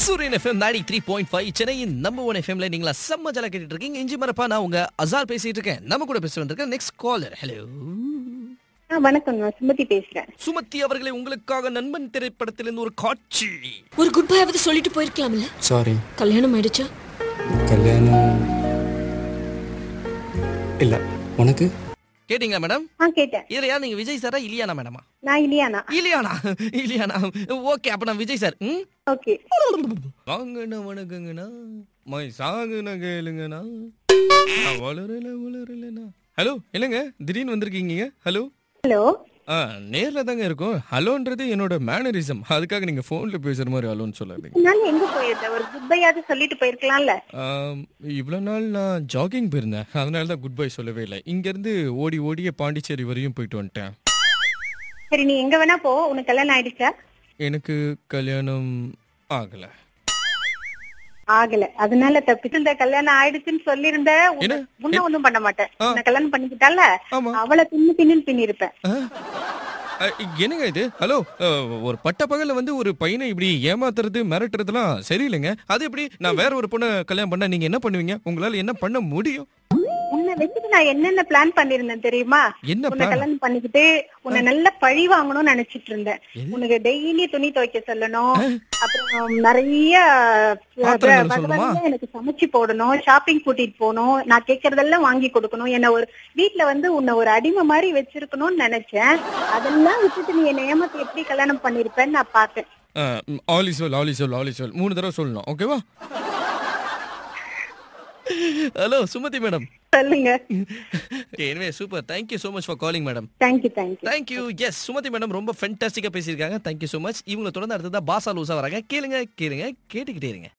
சூரியன் FM ninety three point five சென்னையின் number one எஃப்எம்ல நீங்களா செம்ம ஜல கேட்டுட்டு இருக்கீங்க இஞ்சி மரப்பா நான் உங்க அசால் பேசிட்டு இருக்கேன் நம்ம கூட பேச வந்திருக்கேன் நெக்ஸ்ட் காலர் ஹலோ ஆ, வணக்கம் நான் சுமதி பேசுறேன் சுமதி அவர்களை உங்களுக்காக நண்பன் திரைப்படத்திலிருந்து ஒரு காட்சி ஒரு குட் பை ஆவது சொல்லிட்டு போயிருக்கலாம்ல சாரி கல்யாணம் ஆயிடுச்சா கல்யாணம் இல்ல உனக்கு கேட்டீங்களா மேடம் ஆ கேட்டேன் இதுல யார் நீங்க விஜய் சாரா இல்லையானா மேடமா நான் இல்லையானா இல்லையானா இல்லையானா ஓகே அப்ப நான் விஜய் சார் ம் ஓகே வாங்கண்ணா வணக்கங்கண்ணா மை சாங்குண்ணா கேளுங்கண்ணா நான் வளரல வளரலண்ணா ஹலோ என்னங்க திடீர்னு வந்திருக்கீங்க ஹலோ ஹலோ ஆ நேர்ல தாங்க இருக்கும் ஹலோன்றது என்னோட மேனரிசம் அதுக்காக நீங்க போன்ல பேசுற மாதிரி ஹலோன்னு சொல்லாதீங்க நான் எங்க போயிருந்தேன் ஒரு குட் பையாவது சொல்லிட்டு போயிருக்கலாம்ல ஆம், இவ்வளவு நாள் நான் ஜாகிங் போயிருந்தேன் அதனால தான் குட் பை சொல்லவே இல்லை இங்க இருந்து ஓடி ஓடியே பாண்டிச்சேரி வரையும் போயிட்டு வந்துட்டேன் சரி நீ எங்க வேணா போ உனக்கு கல்யாணம் ஆயிடுச்சா எனக்கு கல்யாணம் ஆகல ஆகல அதனால தப்பிச்சு இந்த கல்யாணம் ஆயிடுச்சுன்னு சொல்லியிருந்த என்ன? உன்ன ஒண்ணும் பண்ண மாட்டேன் ஆ. உன்னை கல்யாணம் பண்ணிக்கிட்டால ஆமா அவளை பின்னு பின்னு பின்னிருப்பேன் ஆ? அ, என்னங்க இது ஹலோ அ, ஒரு பட்ட பகல்ல வந்து ஒரு பையனை இப்படி ஏமாத்துறது மிரட்டுறதுலாம் சரியில்லைங்க அது எப்படி நான் வேற ஒரு பொண்ணை கல்யாணம் பண்ணா நீங்க என்ன பண்ணுவீங்க உங்களால என்ன பண்ண முடியும் உன்னை வச்சுட்டு நான் என்னென்ன பிளான் பண்ணிருந்தேன் தெரியுமா என்ன உன்னை plan? கல்யாணம் பண்ணிக்கிட்டு உன்னை நல்ல பழி வாங்கணும்னு நினைச்சிட்டு இருந்தேன் எது? உனக்கு டெய்லி துணி துவைக்க சொல்லணும் அப்புறம் நிறைய பாத்திரங்கள் வகை சொல்லணுமா? வகையா எனக்கு சமைச்சு போடணும் ஷாப்பிங் கூட்டிட்டு போகணும் நான் கேக்குறதெல்லாம் வாங்கி கொடுக்கணும் என்ன ஒரு வீட்ல வந்து உன்னை ஒரு அடிமை மாதிரி வச்சிருக்கணும்னு நினைச்சேன் அதெல்லாம் விட்டுட்டு நீ என்ன ஏமாத்தி எப்படி கல்யாணம் பண்ணிருப்பேன்னு நான் பார்த்தேன் ஆலி சொல் ஆலி சொல் ஆலி சொல் மூணு தடவை சொல்லணும் ஓகேவா ஹலோ சுமதி மேடம் சொல்லுங்க எனவே super thank you so much for calling madam thank you thank you thank you yes Sumathi madam ரொம்ப ஃபென்டாஸ்டிக்காக பேசியிருக்காங்க தேங்க்யூ ஸோ மச் இவங்களை தொடர்ந்து அடுத்ததா பாசா லூசா வராங்க கேளுங்க கேளுங்க கேட்டுக்கிட்டே இருங்க